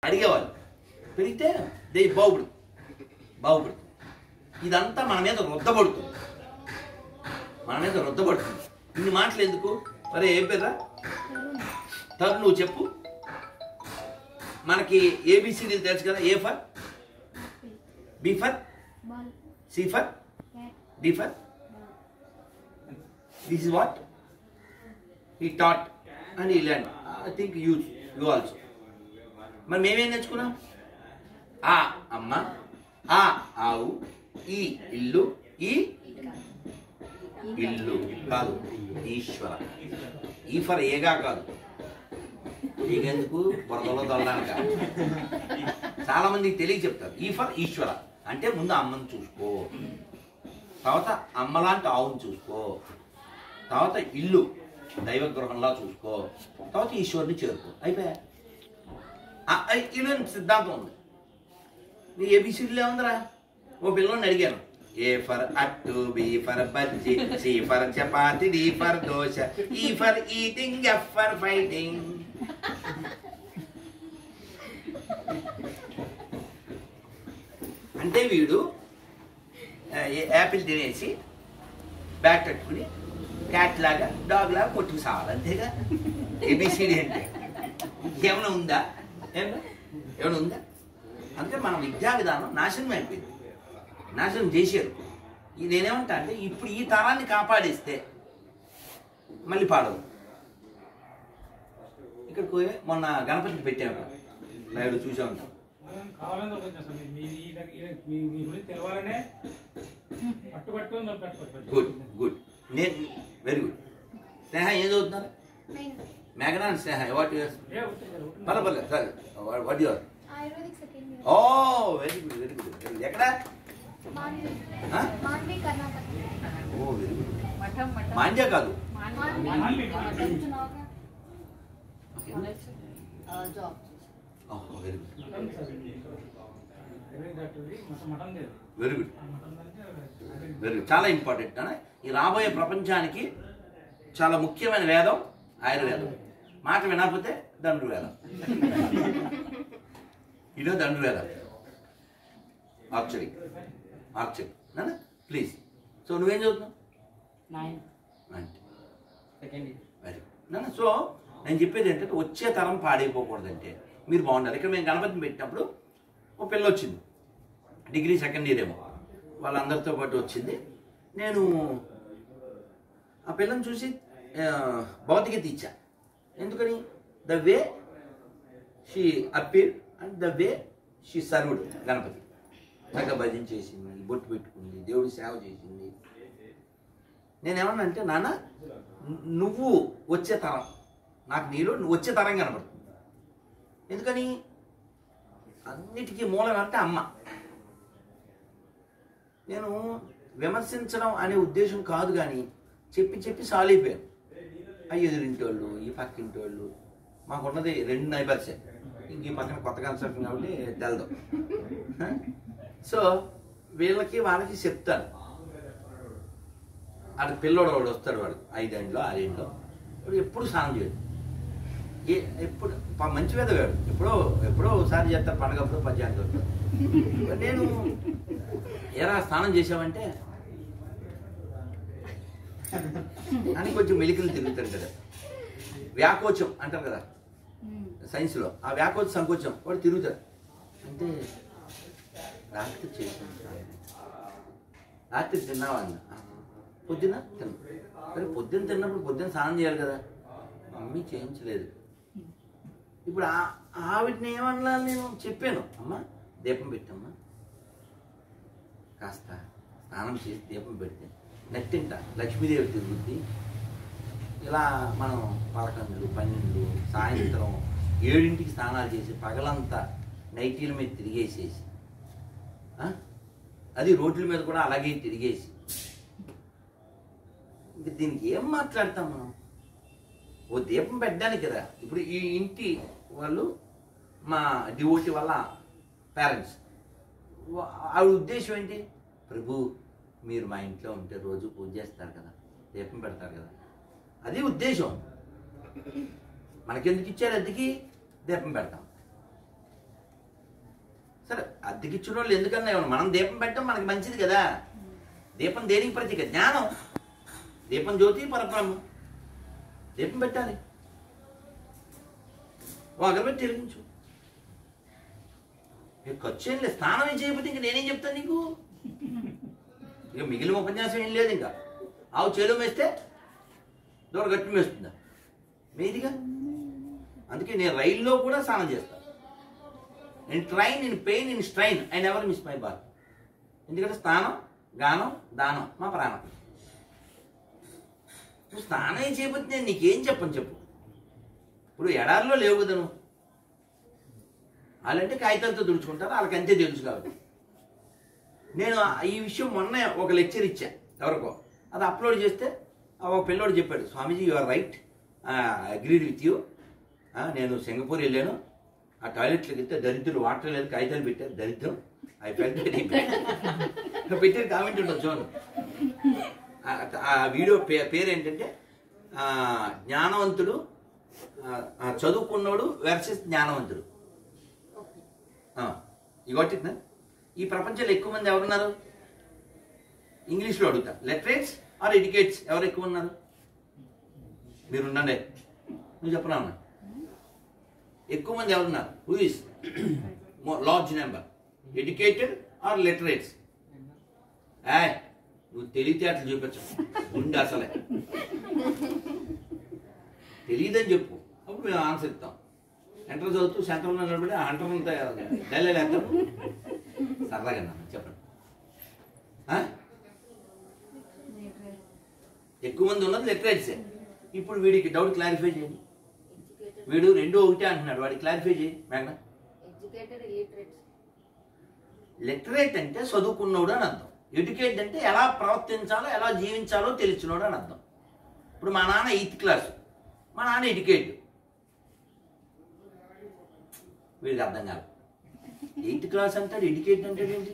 అడిగేవాళ్ళు పెరిగితే దే బాగుపడు బాగుపడు ఇదంతా మన మీద రుద్దబడుతుంది మన మీద రుద్దబడుతుంది ఇన్ని మాటలు ఎందుకు సరే ఏం పేర్రా తరు నువ్వు చెప్పు మనకి ఏబిసిడీలు తెలుసు కదా A for B for Ball. C for Cat. D for this is what E tat and E land I think you you also మరి మేమేం నేర్చుకున్నాం ఆ అమ్మ ఆ ఆవు ఈ ఇల్లు ఈ ఇల్లు కాదు ఈశ్వర ఈ ఫర్ ఏగా కాదు నీకెందుకు బురదలో దొల్లడానిక చాలా మందికి తెలియ చెప్తారు ఈ ఫర్ ఈశ్వర అంటే ముందు అమ్మని చూసుకో తర్వాత అమ్మలాంటి ఆవుని చూసుకో తర్వాత ఇల్లు దైవ గృహంలా చూసుకో తర్వాత ఈశ్వరుని చేరుకో అయిపోయా ఆ, ఆ, ఇల్లు సిద్ధాంతం ఉంది నీ ఏబిసిడ్లే ఉందిరా ఓ పిల్లని అడిగాను A for attu B for bajji C for chapati D for dosa E for eating F for fighting అంటే వీడు ఆ, ఏ- యాపిల్ తినేసి బ్యాగ్ కట్టుకుని క్యాట్ లాగా డాగ్ లాగా కొట్టుకు సావాలి అంతేగా ఏబిసిడి అంటే ఏమైనా ఉందా ఏమన్నా ఏమైనా ఉందా అందుకే మన విద్యా విధానం నాశనం అయిపోయింది నాశనం చేశారు ఈ నేనేమంటా అంటే ఇప్పుడు ఈ తరాన్ని కాపాడేస్తే మళ్ళీ పాడవు ఇక్కడ పోయి మొన్న గణపతిని పెట్టాము లైవ్లో చూసా ఉంటాం కావాలని దొరకదు అసలు మీ మీ దగ్గర మీ మీ గురించి తెలవాలనే పట్టుబట్టుకొని దొరకట్టు గుడ్ గుడ్ నేను వెరీ గుడ్ స్నేహ ఏం చదువుతున్నారు Nine. మేఘనా అండ్ స్నేహ వాట్ యువర్ ఏ ఉంటుంది పర్లే పర్లే సరే what your Ayurvedic second year. Oh very good very good very good ఎక్కడ Manvi. Huh? Manvi, Karnataka. Oh very good మఠం మఠం మాండ్య కాదు Manvi. Manvi. Manvi. Job oh very good mutton sir ఇరవై డాక్టర్ది మటన్ మటన్ లేదు వెరీ గుడ్ ఆ mutton అంటే very good చాలా ఇంపార్టెంట్ అనే ఈ రాబోయే ప్రపంచానికి చాలా ముఖ్యమైన వేదం ఆయుర్వేదం మాట వినకపోతే దండువేదం ఇదో దండువేదం ఆర్చరీ ఆర్చరీ నాన్న ప్లీజ్ సో నువ్వేం చదువుతున్నావు నైన్ అంటే సెకండ్ ఇయర్ వెరీ గుడ్ నాన్న సో నేను చెప్పేది ఏంటంటే వచ్చే తరం పాడైపోకూడదంటే మీరు బాగుండాలి ఇక్కడ మేము గణపతిని పెట్టినప్పుడు ఒక పిల్ల వచ్చింది డిగ్రీ సెకండ్ ఇయర్ ఏమో వాళ్ళందరితో పాటు వచ్చింది నేను ఆ పిల్లని చూసి ఆ, భౌతికత ఇచ్చా ఎందుకని the way she appear and the way she served Ganapati చక్కగా భజన చేసింది బొట్టు పెట్టుకుంది దేవుడి సేవ చేసింది నేనేమన్నా అంటే నాన్న ను- నువ్వు వచ్చే తరం నాకు నీలో నువ్వు వచ్చే తరం కనబడుతుంది ఎందుకని అన్నిటికీ మూలం అంటే అమ్మ నేను విమర్శించడం అనే ఉద్దేశం కాదు కానీ చెప్పి చెప్పి సాల్వ్ అయిపోయాను ఆ ఎదురింటి వాళ్ళు ఈ పక్కింటి వాళ్ళు మాకున్నది రెండు నైబర్సే ఇంక ఈ పక్కన కొత్త కన్స్ట్రక్షన్ కాబట్టి తెలదు సో వీళ్ళకి వాళ్ళకి చెప్తాను ఆడ పిల్లోడు వాడు వస్తాడు వాడు ఐదేండ్లో ఆరేండ్లో వాడు ఎప్పుడు స్నానం చేయడు ఏ ఎప్పుడు ప- మంచి మీద వాడు ఎప్పుడో ఎప్పుడో ఒకసారి చేస్తారు పండగప్పుడు పద్యానికి వస్తారు నేను ఎరా స్నానం చేసావంటే అని కొంచెం మెలికలు తిరుగుతారు కదా వ్యాకోచం అంటారు కదా సైన్స్లో ఆ వ్యాకోచ సంకోచం వాడు తిరుగుతాడు అంటే రాత్రి చేసాను స్నానం. రాత్రి తిన్నావా అన్న "ఆ." పొద్దున తిన్నా మరి పొద్దున్న తిన్నప్పుడు పొద్దున్న స్నానం చేయాలి కదా మమ్మీ చేయించలేదు ఇప్పుడు ఆ ఆవిడని ఏమన్నా నేను చెప్పాను అమ్మా దీపం పెట్టమ్మా కాస్త స్నానం చేసి దీపం పెడితే నెట్టింట లక్ష్మీదేవి తిరుగుద్ది ఇలా మనం పదకొండు పన్నెండు సాయంత్రం ఏడింటికి స్నానాలు చేసి పగలంతా నైటీల మీద తిరిగేసేసి ఆ? అది రోడ్ల మీద కూడా అలాగే తిరిగేసి ఇంక దీనికి ఏం మాట్లాడతాం మనం ఓ దీపం పెట్టడానికి కదా ఇప్పుడు ఈ ఇంటి వాళ్ళు మా డివోటి వాళ్ళ పేరెంట్స్ ఆవిడ ఉద్దేశం ఏంటి ప్రభు మీరు మా ఇంట్లో ఉంటే రోజు పూజ చేస్తారు కదా దీపం పెడతారు కదా అది ఉద్దేశం మనకెందుకు ఇచ్చారు అద్దెకి దీపం పెడతాం సరే అద్దెకిచ్చిన వాళ్ళు ఎందుకన్నా ఇవ్వను మనం దీపం పెట్టడం మనకి మంచిది కదా దీపం దేనికి ప్రతీక జ్ఞానం దీపం జ్యోతి పరబ్రహ్మం దీపం పెట్టాలి ఓ అగరబత్తి వెలిగించు ఇక ఖర్చు ఏం లేదు స్నానం ఏం చేయకపోతే ఇంక నేనేం చెప్తాను నీకు ఇక మిగిలిన ఉపన్యాసం ఏం లేదు ఇంకా ఆవు చేలు వేస్తే దూర గట్టి వేస్తుందా మేదిగా అందుకే నేను రైల్లో కూడా స్నానం చేస్తాను in train in pain in strain I never miss my bath ఎందుకంటే స్నానం గానం దానం మా ప్రాణం నువ్వు స్నానం ఏం చేయకపోతే నేను నీకేం చెప్పను చెప్పు ఇప్పుడు ఎడారిలో లేవు కదా నువ్వు వాళ్ళంటే కాగితాలతో తుడుచుకుంటారు వాళ్ళకి అంతే తెలుసు కాబట్టి నేను ఈ విషయం మొన్న ఒక లెక్చర్ ఇచ్చా ఎవరికో అది అప్లోడ్ చేస్తే ఆ ఒక పిల్లోడు చెప్పాడు Swamiji you are right agreed with you నేను సింగపూర్ వెళ్ళాను ఆ టాయిలెట్లోకి వెళ్తే దరిద్రులు వాటర్ లేదు కాగితాలు పెట్టారు దరిద్రం ఐ ఫెల్ట్ వెరీ పెట్టారు కామెంట్ ఉంటుంది చూడండి ఆ- ఆ వీడియో పే పేరు ఏంటంటే ఆ, జ్ఞానవంతుడు ఆ, ఆ, చదువుకున్నోడు వర్సెస్ జ్ఞానవంతుడు ఇగొట్టిందా ఈ ప్రపంచంలో ఎక్కువ మంది ఎవరున్నారు ఇంగ్లీష్లో అడుగుతా లెటరేట్స్ ఆర్ ఎడ్యుకేట్స్ ఎవరు ఎక్కువ ఉన్నారు మీరు ఉండండి నువ్వు చెప్పనా ఉన్నా ఎక్కువ మంది ఎవరున్నారు who is large number educated or literates ఏ నువ్వు తెలివితేటలు చూపించు ఉండి అసలే తెలియదని చెప్పు అప్పుడు మేము ఆన్సర్ ఇస్తాం ఎంటర్ చదువుతూ సెంటర్లో నిలబడి ఆ హంటర్ అంతా డైలాగ్ వేస్తాం సరదాగా అన్నా చెప్పండి ఆ? ఎక్కువ మంది ఉన్నది లిటరేట్సే ఇప్పుడు వీడికి డౌట్ క్లారిఫై చేయండి వీడు రెండు ఒకటే అంటున్నాడు వాడికి క్లారిఫై చేయి మేఘనా ఎడ్యుకేటెడ్ ఇలిటరేట్స్ లిటరేట్ అంటే చదువుకున్నోడు అని అర్థం ఎడ్యుకేట్ అంటే ఎలా ప్రవర్తించాలో ఎలా జీవించాలో తెలిసినోడు అని అర్థం ఇప్పుడు మా నాన్న ఎయిత్ క్లాస్ మా నాన్న ఎడ్యుకేట్ వీడికి అర్థం కాదు ఎయిత్ క్లాస్ అంటాడు ఎడ్యుకేట్ అంటాడు ఏంటి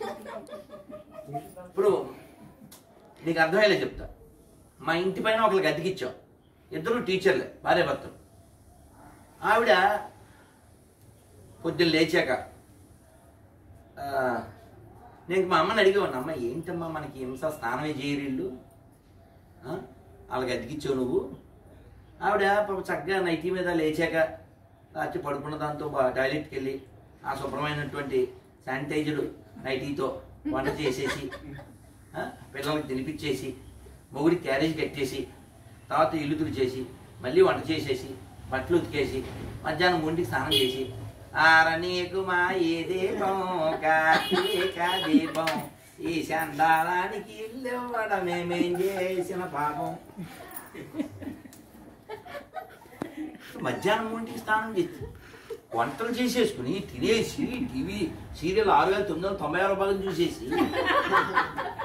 ఇప్పుడు నీకు అర్థమయ్యేలా చెప్తా మా ఇంటి పైన ఒకరికి అద్దెకిచ్చాం ఇద్దరు టీచర్లే భార్య భర్తలు ఆవిడ పొద్దున్న లేచాక ఆ, నేను మా అమ్మని అడిగేవాడిని అమ్మ ఏంటమ్మా మనకి హింస స్నానమే చేయరు వీళ్ళు ఆ? వాళ్ళకి అతికిచ్చావు నువ్వు ఆవిడ పాప చక్కగా నైటీ మీద లేచాక రాత్రి పడుకున్న దాంతో బా- టాయిలెట్కి వెళ్ళి ఆ శుభ్రమైనటువంటి శానిటైజర్ నైటీతో వంట చేసేసి ఆ? పిల్లలకి తినిపించేసి మొగుడి క్యారేజ్ కట్టేసి తర్వాత ఇల్లు తుడిచేసి మళ్ళీ వంట చేసేసి బట్టలు ఉతికేసి మధ్యాహ్నం ఒంటికి స్నానం చేసి ఆర నీకు మా ఏ దీపం కార్తీక దీపం ఈ చందాలానికి ఇల్లు ఇవ్వడమే మేం చేసిన పాపం మధ్యాహ్నం ఒంటికి స్నానం చేసి వంటలు చేసేసుకుని తినేసి టీవీ సీరియల్ ఆరు వేల తొమ్మిది వందల తొంభై ఆరు భాగం చూసేసి